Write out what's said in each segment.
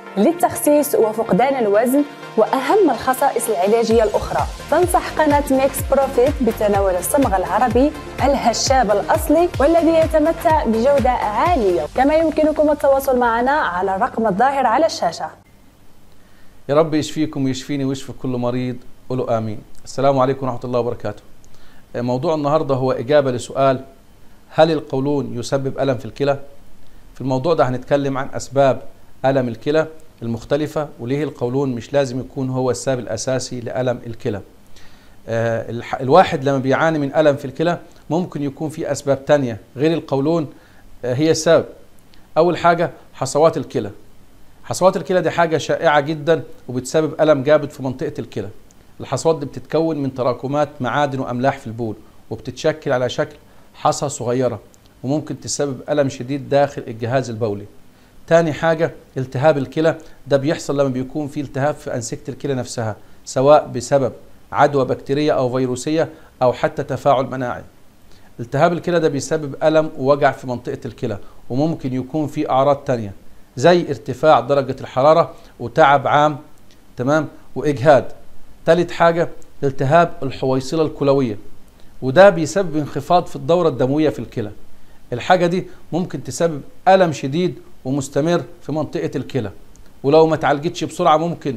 للتخسيس وفقدان الوزن وأهم الخصائص العلاجية الأخرى تنصح قناة ميكس بروفيت بتناول الصمغ العربي الهشاب الأصلي والذي يتمتع بجودة عالية كما يمكنكم التواصل معنا على الرقم الظاهر على الشاشة يا رب يشفيكم ويشفيني ويشفي كل مريض قولوا امين السلام عليكم ورحمه الله وبركاته موضوع النهارده هو اجابه لسؤال هل القولون يسبب الم في الكلى في الموضوع ده هنتكلم عن اسباب الم الكلى المختلفه وليه القولون مش لازم يكون هو السبب الاساسي لالم الكلى آه، الح- الواحد لما بيعاني من الم في الكلى ممكن يكون في اسباب تانية غير القولون آه، هي السبب اول حاجه حصوات الكلى حصوات الكلى دي حاجه شائعه جدا وبتسبب الم جامد في منطقه الكلى الحصوات دي بتتكون من تراكمات معادن واملاح في البول وبتتشكل على شكل حصى صغيره وممكن تسبب الم شديد داخل الجهاز البولي تاني حاجه التهاب الكلى ده بيحصل لما بيكون في التهاب في انسجه الكلى نفسها سواء بسبب عدوى بكتيريه او فيروسيه او حتى تفاعل مناعي التهاب الكلى ده بيسبب الم ووجع في منطقه الكلى وممكن يكون في اعراض تانية زي ارتفاع درجه الحراره وتعب عام تمام واجهاد ثالث حاجه التهاب الحويصله الكلويه وده بيسبب انخفاض في الدوره الدمويه في الكلى الحاجه دي ممكن تسبب الم شديد ومستمر في منطقه الكلى ولو ما اتعالجتش بسرعه ممكن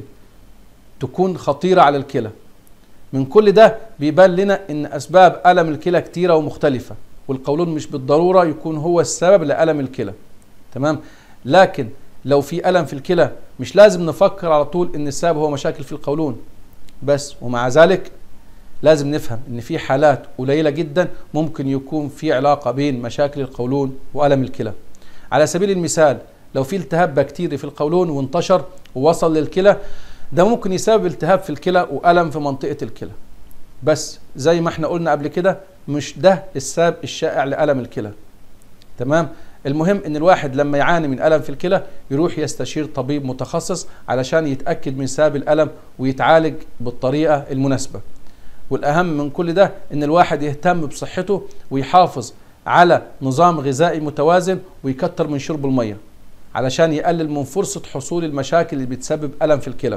تكون خطيره على الكلى من كل ده بيبان لنا ان اسباب الم الكلى كتيره ومختلفه والقولون مش بالضروره يكون هو السبب لالم الكلى تمام لكن لو في الم في الكلى مش لازم نفكر على طول ان السبب هو مشاكل في القولون بس ومع ذلك لازم نفهم ان في حالات قليله جدا ممكن يكون في علاقه بين مشاكل القولون والم الكلى على سبيل المثال لو في التهاب بكتيري في القولون وانتشر ووصل للكلى ده ممكن يسبب التهاب في الكلى والم في منطقه الكلى بس زي ما احنا قلنا قبل كده مش ده السبب الشائع لالم الكلى تمام المهم ان الواحد لما يعاني من الم في الكلى يروح يستشير طبيب متخصص علشان يتاكد من سبب الالم ويتعالج بالطريقه المناسبه والاهم من كل ده ان الواحد يهتم بصحته ويحافظ على نظام غذائي متوازن ويكتر من شرب الميه علشان يقلل من فرصه حصول المشاكل اللي بتسبب الم في الكلى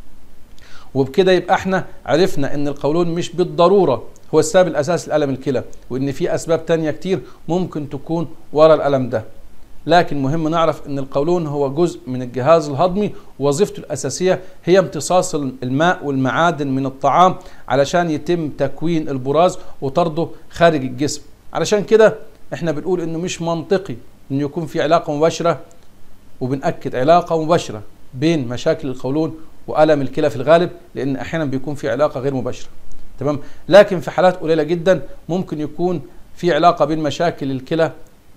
وبكده يبقى احنا عرفنا ان القولون مش بالضروره هو السبب الاساسي لالم الكلى وان في اسباب تانية كتير ممكن تكون ورا الالم ده لكن مهم نعرف ان القولون هو جزء من الجهاز الهضمي ووظيفته الاساسيه هي امتصاص الماء والمعادن من الطعام علشان يتم تكوين البراز وطرده خارج الجسم علشان كده احنا بنقول انه مش منطقي انه يكون في علاقه مباشره وبنأكد علاقه مباشره بين مشاكل القولون والم الكلى في الغالب لان احيانا بيكون في علاقه غير مباشره تمام لكن في حالات قليله جدا ممكن يكون في علاقه بين مشاكل الكلى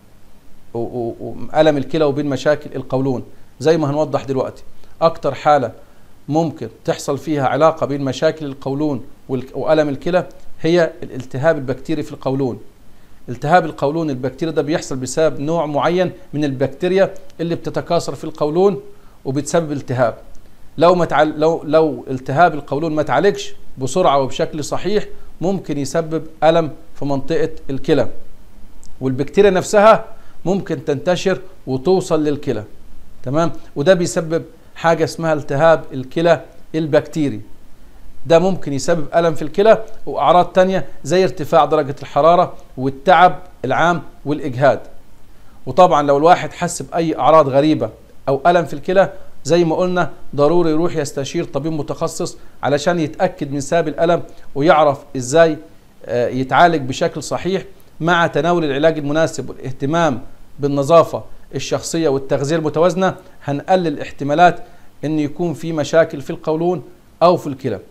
و- و- والم الكلى وبين مشاكل القولون زي ما هنوضح دلوقتي اكتر حاله ممكن تحصل فيها علاقه بين مشاكل القولون والك- والم الكلى هي الالتهاب البكتيري في القولون التهاب القولون البكتيريا ده بيحصل بسبب نوع معين من البكتيريا اللي بتتكاثر في القولون وبتسبب التهاب لو ما تعال لو لو التهاب القولون ما اتعالجش بسرعه وبشكل صحيح ممكن يسبب الم في منطقه الكلى والبكتيريا نفسها ممكن تنتشر وتوصل للكلى تمام وده بيسبب حاجه اسمها التهاب الكلى البكتيري ده ممكن يسبب الم في الكلى واعراض تانية زي ارتفاع درجه الحراره والتعب العام والاجهاد وطبعا لو الواحد حس باي اعراض غريبه او الم في الكلى زي ما قلنا ضروري يروح يستشير طبيب متخصص علشان يتاكد من سبب الالم ويعرف ازاي آه، يتعالج بشكل صحيح مع تناول العلاج المناسب والاهتمام بالنظافه الشخصيه والتغذيه المتوازنه هنقلل احتمالات ان يكون في مشاكل في القولون او في الكلى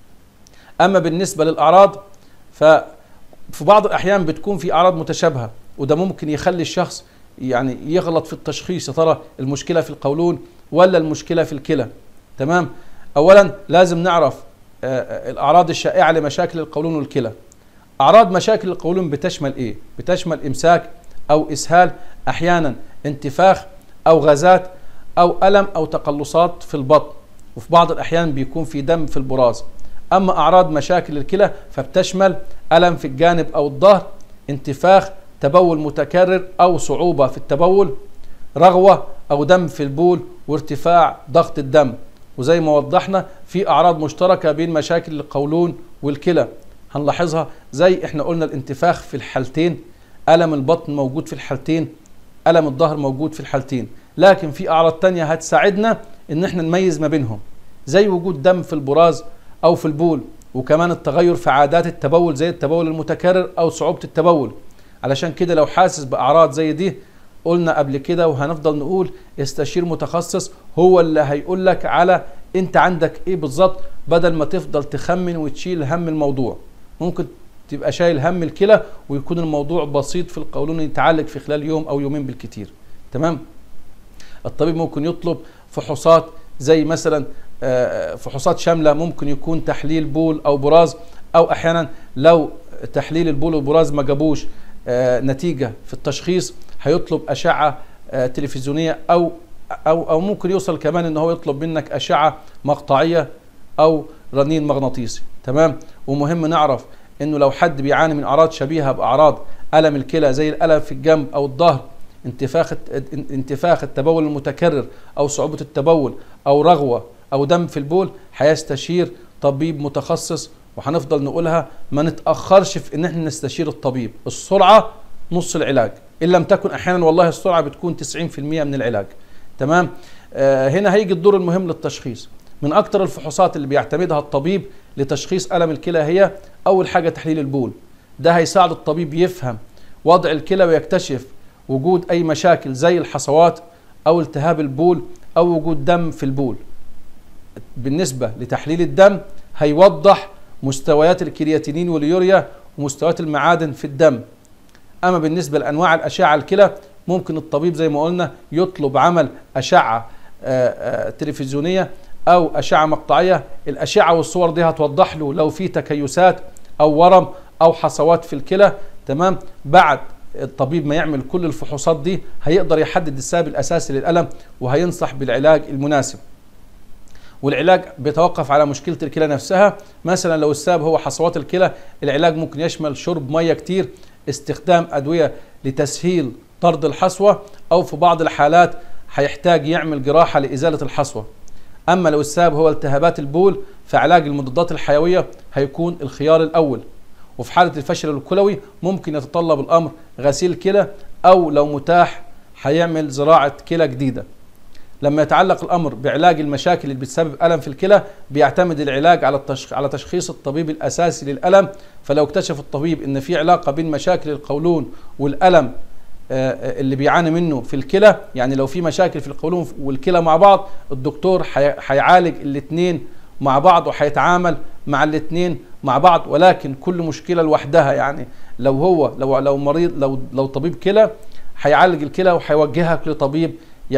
اما بالنسبه للاعراض ففي بعض الاحيان بتكون في اعراض متشابهه وده ممكن يخلي الشخص يعني يغلط في التشخيص يا ترى المشكله في القولون ولا المشكله في الكلى تمام اولا لازم نعرف آه، آه، الاعراض الشائعه لمشاكل القولون والكلى اعراض مشاكل القولون بتشمل ايه بتشمل امساك او اسهال احيانا انتفاخ او غازات او الم او تقلصات في البطن وفي بعض الاحيان بيكون في دم في البراز اما اعراض مشاكل الكلى فبتشمل الم في الجانب او الظهر انتفاخ تبول متكرر او صعوبه في التبول رغوه او دم في البول وارتفاع ضغط الدم وزي ما وضحنا في اعراض مشتركه بين مشاكل القولون والكلى هنلاحظها زي احنا قلنا الانتفاخ في الحالتين الم البطن موجود في الحالتين الم الظهر موجود في الحالتين لكن في اعراض تانية هتساعدنا ان احنا نميز ما بينهم زي وجود دم في البراز او في البول وكمان التغير في عادات التبول زي التبول المتكرر او صعوبه التبول علشان كده لو حاسس باعراض زي دي قلنا قبل كده وهنفضل نقول استشير متخصص هو اللي هيقول لك على انت عندك ايه بالظبط بدل ما تفضل تخمن وتشيل هم الموضوع ممكن تبقى شايل هم الكلى ويكون الموضوع بسيط في القولون يتعالج في خلال يوم او يومين بالكتير تمام الطبيب ممكن يطلب فحوصات زي مثلا فحوصات شامله ممكن يكون تحليل بول او براز او احيانا لو تحليل البول والبراز ما جابوش نتيجه في التشخيص هيطلب اشعه تلفزيونيه او او او ممكن يوصل كمان ان هو يطلب منك اشعه مقطعيه او رنين مغناطيسي تمام ومهم نعرف انه لو حد بيعاني من اعراض شبيهه باعراض الم الكلى زي الالم في الجنب او الظهر انتفاخ انتفاخ التبول المتكرر او صعوبه التبول او رغوه او دم في البول هيستشير طبيب متخصص وهنفضل نقولها ما نتاخرش في ان احنا نستشير الطبيب السرعه نص العلاج ان لم تكن احيانا والله السرعه بتكون 90% من العلاج تمام آه هنا هيجي الدور المهم للتشخيص من اكتر الفحوصات اللي بيعتمدها الطبيب لتشخيص الم الكلى هي اول حاجه تحليل البول ده هيساعد الطبيب يفهم وضع الكلى ويكتشف وجود اي مشاكل زي الحصوات او التهاب البول او وجود دم في البول بالنسبه لتحليل الدم هيوضح مستويات الكرياتينين واليوريا ومستويات المعادن في الدم اما بالنسبه لانواع الاشعه الكلى ممكن الطبيب زي ما قلنا يطلب عمل اشعه آآ آآ تلفزيونيه او اشعه مقطعيه الاشعه والصور دي هتوضح له لو في تكيسات او ورم او حصوات في الكلى تمام بعد الطبيب ما يعمل كل الفحوصات دي هيقدر يحدد السبب الاساسي للالم وهينصح بالعلاج المناسب والعلاج بيتوقف على مشكله الكلى نفسها مثلا لو السبب هو حصوات الكلى العلاج ممكن يشمل شرب ميه كتير استخدام ادويه لتسهيل طرد الحصوه او في بعض الحالات هيحتاج يعمل جراحه لازاله الحصوه اما لو السبب هو التهابات البول فعلاج المضادات الحيويه هيكون الخيار الاول وفي حاله الفشل الكلوي ممكن يتطلب الامر غسيل كلى او لو متاح هيعمل زراعه كلى جديده لما يتعلق الامر بعلاج المشاكل اللي بتسبب الم في الكلى بيعتمد العلاج على التشخ... على تشخيص الطبيب الاساسي للالم فلو اكتشف الطبيب ان في علاقه بين مشاكل القولون والالم اللي بيعاني منه في الكلى يعني لو في مشاكل في القولون والكلى مع بعض الدكتور هيعالج الاثنين مع بعض وهيتعامل مع الاثنين مع بعض ولكن كل مشكله لوحدها يعني لو هو لو لو مريض لو لو طبيب كلى هيعالج الكلى وهيوجهك لطبيب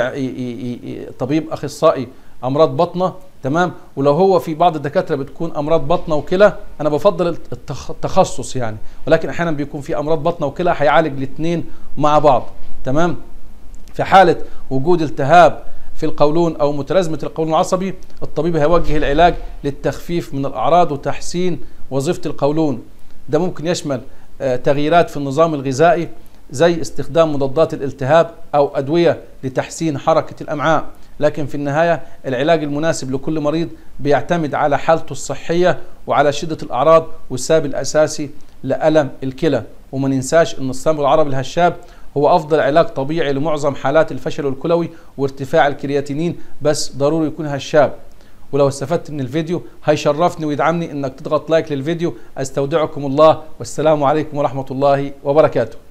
يعني طبيب اخصائي امراض بطنه تمام ولو هو في بعض الدكاتره بتكون امراض بطنه وكلى انا بفضل التخصص يعني ولكن احيانا بيكون في امراض بطنه وكلى هيعالج الاثنين مع بعض تمام في حاله وجود التهاب في القولون او متلازمه القولون العصبي الطبيب هيوجه العلاج للتخفيف من الاعراض وتحسين وظيفه القولون ده ممكن يشمل تغييرات في النظام الغذائي زي استخدام مضادات الالتهاب او ادويه لتحسين حركه الامعاء لكن في النهايه العلاج المناسب لكل مريض بيعتمد على حالته الصحيه وعلى شده الاعراض والسبب الاساسي لالم الكلى وما ننساش ان الصمغ العربي الهشاب هو افضل علاج طبيعي لمعظم حالات الفشل الكلوي وارتفاع الكرياتينين بس ضروري يكون هشاب ولو استفدت من الفيديو هيشرفني ويدعمني انك تضغط لايك للفيديو استودعكم الله والسلام عليكم ورحمه الله وبركاته